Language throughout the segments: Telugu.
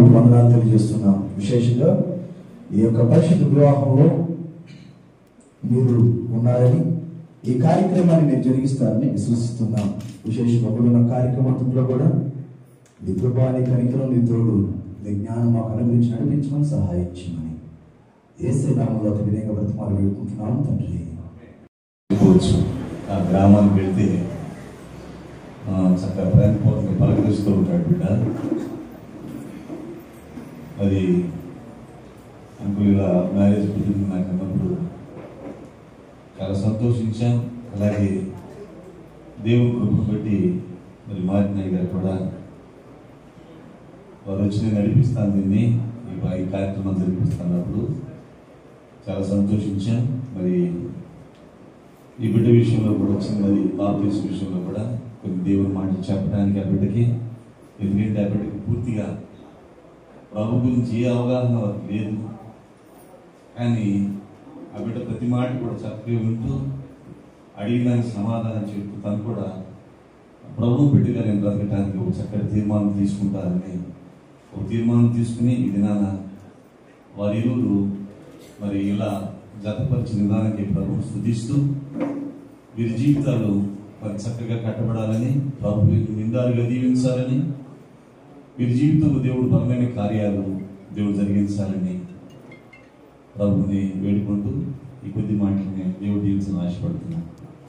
నామములు వందనాలు తెలియజేస్తున్నాం విశేషంగా ఈ యొక్క పరిశుద్ధ వివాహంలో మీరు ఉన్నారని ఈ కార్యక్రమాన్ని మీరు జరిగిస్తారని విశ్వసిస్తున్నాం విశేషంగా ఉన్న కార్యక్రమంలో కూడా నీ కృప నీ కనికరం నీ తోడు నీ జ్ఞానం మాకు అనుగ్రహించి నడిపించమని సహాయం చేయమని ఏసే నామంలో అతి వినయంగా బ్రతమాలు వేడుకుంటున్నాం తండ్రి అనుకోవచ్చు ఆ గ్రామానికి వెళ్తే ఆ, చక్కగా ప్రేమపూర్వకంగా పలకరిస్తూ ఉంటాడు బిడ్డ అది అంకుల్ ఇలా మ్యారేజ్ కుదిరింది నాకు అన్నప్పుడు చాలా సంతోషించాం అలాగే దేవుని కృపను బట్టి మరి మారినాయి గారు కూడా వారు వచ్చి నేను నడిపిస్తాను దీన్ని ఈ బా- ఈ కార్యక్రమం జరిపిస్తున్నప్పుడు చాలా సంతోషించాం మరి ఈ బిడ్డ విషయంలో కూడా వచ్చింది మరి బాప్తీస్ విషయంలో కూడా కొన్ని దేవుని మాటలు చెప్పడానికి ఆ బిడ్డకి ఎందుకంటే ఆ బిడ్డకి పూర్తిగా ప్రభు గురించి ఏ అవగాహన వారికి లేదు కానీ ఆ బిడ్డ ప్రతి మాట కూడా చక్కగా వింటూ అడిగిన దానికి సమాధానం చెప్తూ తను కూడా ప్రభు బిడ్డగా నేను బ్రతకడానికి ఒక చక్కటి తీర్మానం తీసుకుంటారని ఒక తీర్మానం తీసుకుని ఈ దినాన వారి ఇరువురు మరి ఇలా జతపరిచిన విధానానికి ప్రభు స్థుతిస్తూ వీరి జీవితాలు మరి చక్కగా కట్టబడాలని ప్రభు వీరిని నిండాలుగా దీవించాలని వీరి జీవితంలో దేవుడు బలమైన కార్యాలు దేవుడు జరిగించాలని ప్రభుని వేడుకుంటూ ఈ కొద్ది మాటలని దేవుడు దీవించాలని ఆశపడుతున్నాను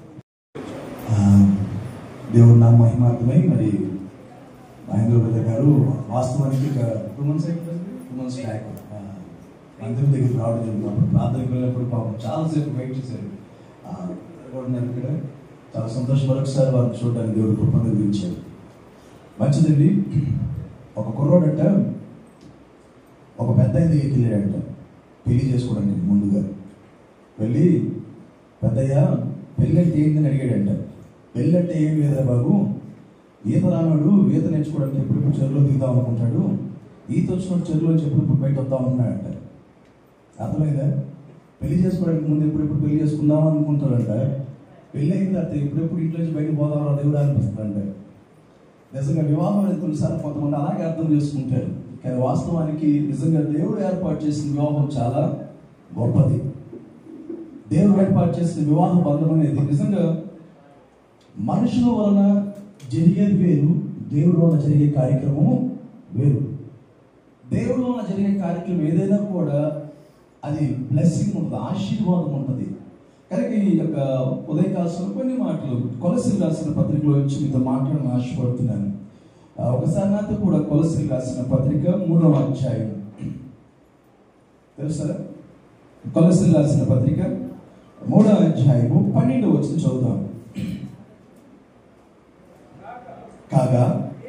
ఆ, దేవుడు నా మహిమార్థమై మరి మహేంద్ర బ్రదర్ గారు వాస్తవానికి ఇక టూ మంత్స్ అయిపోయింది టూ మంత్స్ బ్యాక్ ఆ, మందిరం దగ్గరికి రావడం జరిగింది అప్పుడు ప్రార్థనకి వెళ్ళినప్పుడు పాపం చాలాసేపు వెయిట్ చేశారు ఆ, ఇక్కడ ఉన్నారు ఇక్కడ చాలా సంతోషం మరొకసారి వారిని చూడడానికి దేవుడు కృపను అందించారు మంచిదండి ఒక కుర్రోడట ఒక పెద్ద ఆయన దగ్గరికి వెళ్ళాడంట పెళ్లి చేసుకోవడానికి ముందుగా వెళ్ళి పెద్దయ్య పెళ్ళి అంటే ఏంటని అడిగాడంట పెళ్ళి అంటే ఏం లేదురా బాబు ఈత రానాడు ఈత నేర్చుకోవడానికి ఎప్పుడెప్పుడు చెరువులో దిగుదాం అనుకుంటాడు ఈత వచ్చిన చెరువులో ఎప్పుడెప్పుడు బయట వద్దాం అనుకున్నాడంట అర్థమైందా పెళ్లి చేసుకోవడానికి ముందు ఎప్పుడెప్పుడు పెళ్లి చేసుకుందాం అనుకుంటాడంట పెళ్ళి అయిన తర్వాత ఎప్పుడెప్పుడు ఇంట్లో నుంచి బయట పోదాం రా దేవుడా అనిపిస్తుందంట నిజంగా వివాహం అనేది కొన్నిసార్లు కొంతమంది అలాగే అర్థం చేసుకుంటారు కానీ వాస్తవానికి నిజంగా దేవుడు ఏర్పాటు చేసిన వివాహం చాలా గొప్పది దేవుడు ఏర్పాటు చేసిన వివాహ బంధం అనేది నిజంగా మనుషుల వలన జరిగేది వేరు దేవుడి వలన జరిగే కార్యక్రమము వేరు దేవుడి వలన జరిగే కార్యక్రమం ఏదైనా కూడా అది బ్లెస్సింగ్ ఉంటుంది ఆశీర్వాదం ఉంటుంది కనుక ఈ యొక్క ఉదయకాలంలో కొన్ని మాటలు కొలసిలు రాసిన పత్రికలో వచ్చి మీతో మాట్లాడని ఆశపడుతున్నాను ఆ, ఒకసారి నాతో కూడా కొలసిలు రాసిన పత్రిక మూడవ అధ్యాయం తెలుసా కొలసిలు రాసిన పత్రిక మూడవ అధ్యాయము పన్నెండు వచ్చి చదువుతాం కాగా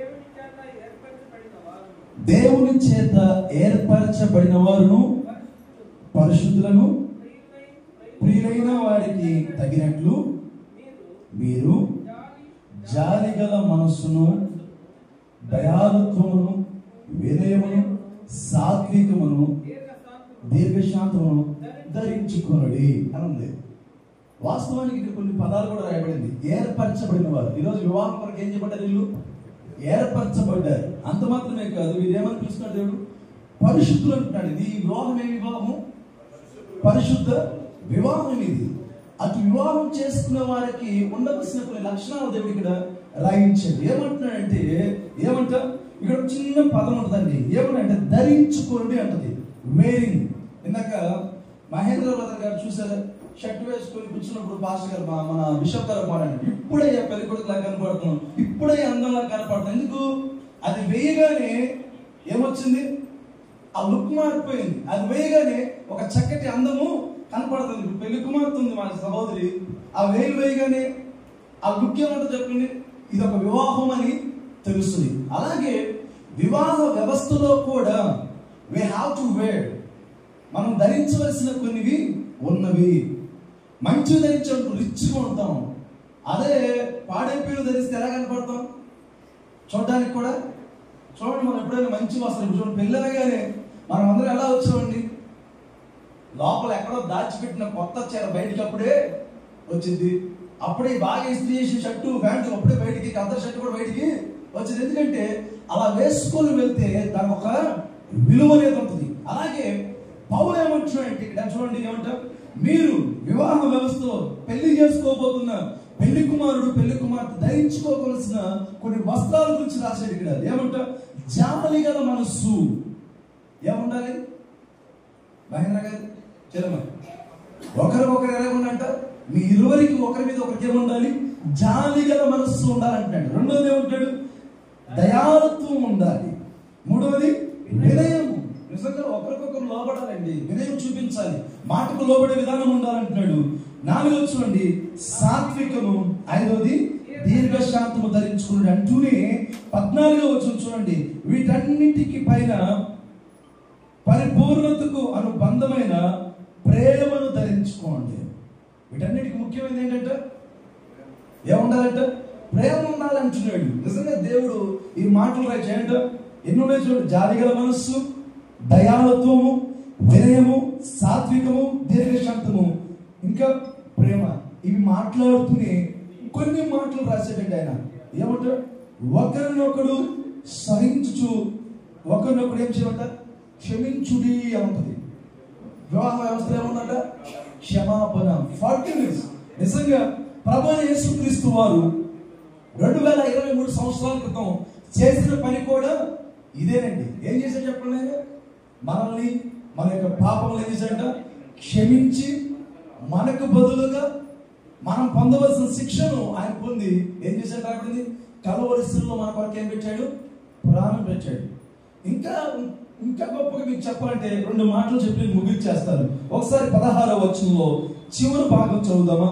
దేవుని చేత ఏర్పరచబడిన వారును పరిశుద్ధులను ప్రియులైన వారికి తగినట్లు మీరు జాలిగల మనస్సును దయాలుత్వమును వినయమును సాత్వికమును దీర్ఘశాంతమును ధరించుకొనుడి అని ఉంది వాస్తవానికి ఇక్కడ కొన్ని పదాలు కూడా రాయబడింది ఏర్పరచబడిన వారు ఈరోజు వివాహం కొరకు ఏం చెప్పారు వీళ్ళు ఏర్పరచబడ్డారు అంత మాత్రమే కాదు వీరు ఏమని పిలుస్తున్నాడు దేవుడు పరిశుద్ధులు అంటున్నాడు ఇది ఈ వివాహం ఏ వివాహము పరిశుద్ధ వివాహం ఇది అటు వివాహం చేసుకున్న వారికి ఉండవలసిన కొన్ని లక్షణాలు దేవుడు ఇక్కడ రాయించాడు ఏమంటున్నాడంటే ఏమంట ఇక్కడ ఒక చిన్న పదం ఉంటుందండి ఏమంటే ధరించుకోండి అంటది వేరింగ్ ఇందాక మహేంద్ర బ్రదర్ గారు చూసారు షర్ట్ వేసుకొని కూర్చున్నప్పుడు పాస్టర్ గారు మా- మన బిషప్ గారు పాడండి ఇప్పుడే పెళ్లి కొడుకులా కనపడుతున్నాం ఇప్పుడే అందంలా కనపడుతున్నాం ఎందుకు అది వేయగానే ఏమొచ్చింది ఆ లుక్ మారిపోయింది అది వేయగానే ఒక చక్కటి అందము కనపడుతుంది ఇప్పుడు పెళ్లి కుమార్తె ఉంది మా సహోదరి ఆ వేలు వేయగానే ఆ లుక్ ఏమంటో చెప్పండి ఇది ఒక వివాహం అని తెలుస్తుంది అలాగే వివాహ వ్యవస్థలో కూడా వీ హ్యావ్ టు వేర్ మనం ధరించవలసిన కొన్నివి ఉన్నవి మంచివి ధరించినప్పుడు రిచ్గా ఉంటాం అదే పాడైపోయిన ధరిస్తే ఎలా కనపడతాం చూడడానికి కూడా చూడండి మనం ఎప్పుడైనా మంచి వస్త్రం ఇప్పుడు చూడండి పెళ్ళనగానే మనం అందరం ఎలా వచ్చామండి లోపల ఎక్కడో దాచిపెట్టిన కొత్త చీర బయటికి అప్పుడే వచ్చింది అప్పుడే బాగా ఇస్త్రీ చేసిన షర్టు ప్యాంటు అప్పుడే బయటికి కద్ద షర్టు కూడా బయటికి వచ్చింది ఎందుకంటే అలా వేసుకొని వెళ్తే దానికి ఒక విలువ అనేది ఉంటుంది అలాగే పౌలు ఏమంటున్నాడంటే ఇక్కడ చూడండి ఏమంటారు మీరు వివాహ వ్యవస్థలో పెళ్లి చేసుకోబోతున్న పెళ్లి కుమారుడు పెళ్లి కుమార్తె ధరించుకోవలసిన కొన్ని వస్త్రాల గురించి రాశాడు ఇక్కడ ఏమంటా జాలి గల మనస్సు ఏముండాలి మహేంద్ర గారు చలమా ఒకరు ఒకరు ఎలా ఉండంట మీ ఇరువురికి ఒకరి మీద ఒకరికి ఏముండాలి జాలి గల మనస్సు ఉండాలంటాడు రెండోది ఏమంటాడు దయాళత్వం ఉండాలి మూడవది వినయము నిజంగా ఒకరికొకరు లోబడాలండి వినయం చూపించాలి మాటకు లోబడే విధానం ఉండాలంటున్నాడు నాలుగోది చూడండి సాత్వికము ఐదవది దీర్ఘశాంతము ధరించుకున్నాడు అంటూనే పద్నాలుగో వచ్చిన చూడండి వీటన్నిటికి పైన పరిపూర్ణతకు అనుబంధమైన ప్రేమను ధరించుకోండి వీటన్నిటికి ముఖ్యమైనది ఏంటంటే ఏముండాలంట ప్రేమ ఉండాలంటున్నాడు నిజంగా దేవుడు ఈ మాటలు రాయి చేయంట ఎన్ని ఉన్నాయి చూడండి జాలిగల మనస్సు దయాలత్వము వినయము సాత్వికము దీర్ఘశాంతము ఇంకా ప్రేమ ఇవి మాట్లాడుతూనే కొన్ని మాటలు రాశాడండి ఆయన ఏమంటాడు ఒకరినొకడు సహించుచు ఒకరినొకడు ఏం చేయమంట క్షమించుడి ఉంటుంది వివాహ వ్యవస్థ ఏముందంట క్షమాపణ ఫర్గివ్నెస్ నిజంగా ప్రభు అయిన యేసుక్రీస్తు వారు రెండు వేల ఇరవై మూడు సంవత్సరాల క్రితం చేసిన పని కూడా ఇదేనండి ఏం చేశాడు చెప్పండి ఆయన మనల్ని మన యొక్క పాపములు ఏం చేశాడంట క్షమించి మనకు బదులుగా మనం పొందవలసిన శిక్షను ఆయన పొంది ఏం చేశాడు కాబట్టి కలవరిస్తుల్లో మన కొరకు ఏం పెట్టాడు ప్రాణం పెట్టాడు ఇంకా ఇంకా గొప్పగా మీకు చెప్పాలంటే రెండు మాటలు చెప్పి నేను ముగించేస్తాను ఒకసారి పదహారవ వచనంలో చివరి భాగం చదువుదామా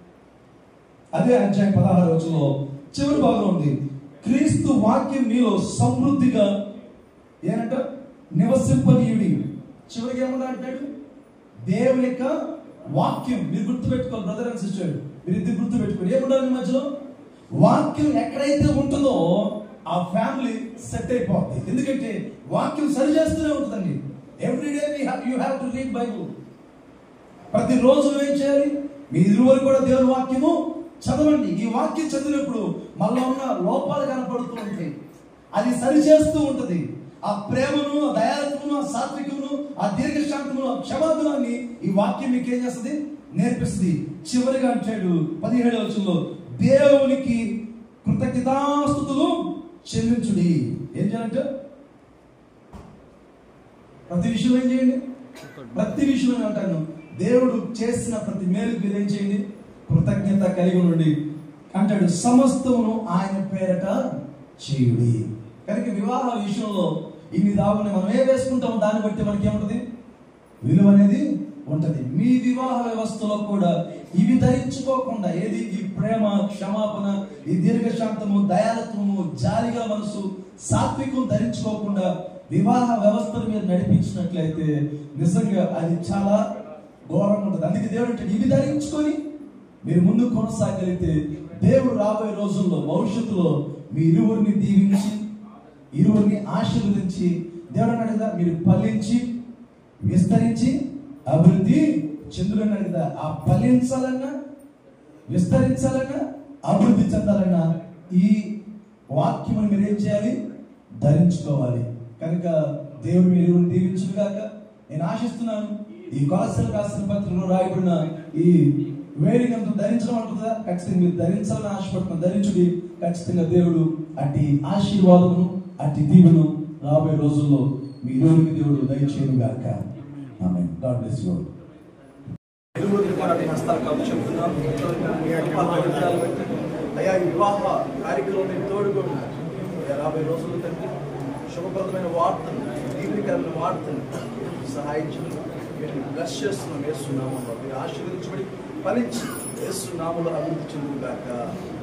అదే అధ్యాయం పదహారవ వచనంలో చివరి భాగం ఉంది క్రీస్తు వాక్యం మీలో సమృద్ధిగా ఏనంట నివసింపనీయుడి చివరికి ఏమన్నా అంటాడు దేవుని యొక్క వాక్యం మీరు గుర్తుపెట్టుకోవాలి బ్రదర్ అండ్ సిస్టర్ మీరు ఇద్దరు గుర్తుపెట్టుకోండి ఏముండాలి మీ మధ్యలో వాక్యం ఎక్కడైతే ఉంటుందో ఆ ఫ్యామిలీ సెట్ అయిపోద్ది ఎందుకంటే వాక్యం సరి చేస్తూనే ఉంటుందండి everyday you have to read Bible ప్రతిరోజు నువ్వు ఏం చేయాలి మీ ఇరువురు కూడా దేవుని వాక్యము చదవండి ఈ వాక్యం చదివినప్పుడు మళ్ళా ఉన్న లోపాలు కనపడుతూ ఉంటాయి అది సరి చేస్తూ ఉంటది ఆ ప్రేమను ఆ దయాలత్వమును ఆ సాత్వికమును ఆ దీర్ఘశాంతమును ఆ క్షమాగుణాన్ని ఈ వాక్యం మీకు ఏం చేస్తుంది నేర్పిస్తుంది చివరిగా అంటాడు పదిహేడవ వచనంలో దేవునికి కృతజ్ఞతాస్థుతులు చెల్లించుడి ఏం చేయాలంటే ప్రతి విషయం ఏం చేయండి ప్రతి విషయం అని అంటాను దేవుడు చేసిన ప్రతి మేలు మీరు ఏం చేయండి కృతజ్ఞత కలిగి ఉండండి అంటాడు సమస్తమును ఆయన పేరట చేయుడి కనుక వివాహ విషయంలో ఇన్ని దాగుని మనం ఏ వేసుకుంటామో దాన్ని బట్టి మనకి ఏముంటది విలువ అనేది ఉంటది మీ వివాహ వ్యవస్థలో కూడా ఇవి ధరించుకోకుండా ఏది ఈ ప్రేమ క్షమాపణ ఈ దీర్ఘశాంతము దయాలత్వము జాలిగా మనసు సాత్వికం ధరించుకోకుండా వివాహ వ్యవస్థను మీరు నడిపించినట్లయితే నిజంగా అది చాలా ఘోరంగా ఉంటుంది అందుకే దేవుడు అంటే ఇవి ధరించుకొని మీరు ముందు కొనసాగలిగితే దేవుడు రాబోయే రోజుల్లో భవిష్యత్తులో మీ ఇరువురిని దీవించి ఇరువురిని ఆశీర్వదించి దేవుడు అన్నాడు కదా మీరు ఫలించి విస్తరించి అభివృద్ధి చెందులన్నాడు కదా ఆ ఫలించాలన్నా విస్తరించాలన్నా అభివృద్ధి చెందాలన్నా ఈ వాక్యమును మీరు ఏం చేయాలి ధరించుకోవాలి కనుక దేవుడు మీరు దీవించును కాక నేను ఆశిస్తున్నాను ఈ కొలసలు రాసిన పత్రికలో రాయబడిన ఈ వేడిని అంత ధరించడం అంటుందా ఖచ్చితంగా మీరు ధరించాలని ఆశపడుతున్న ధరించుడి ఖచ్చితంగా దేవుడు అట్టి ఆశీర్వాదమును అట్టి దీవెను రాబోయే రోజుల్లో మీ ఇరువురికి దేవుడు దయచేయను గాక ఆమె గాడ్ బ్లెస్ యూ ఇరువురికి కూడా మీ హస్తాలకు అప్పచెప్తున్నాం. పద్నాలుగు నిమిషాలు బట్టి. అయ్యా ఈ వివాహ కార్యక్రమం నేను తోడుగా ఉన్నాను అయ్యా, రాబోయే రోజుల తండ్రి శుభప్రదమైన వార్తలు దీపికరమైన వార్తలు సహాయించడం మీరు బ్లస్ చేస్తున్నాం వేస్తున్నాము మీరు ఆశీర్వదించబడి ఫలించి వేస్తున్నాములు అభివృద్ధి చెందుగాక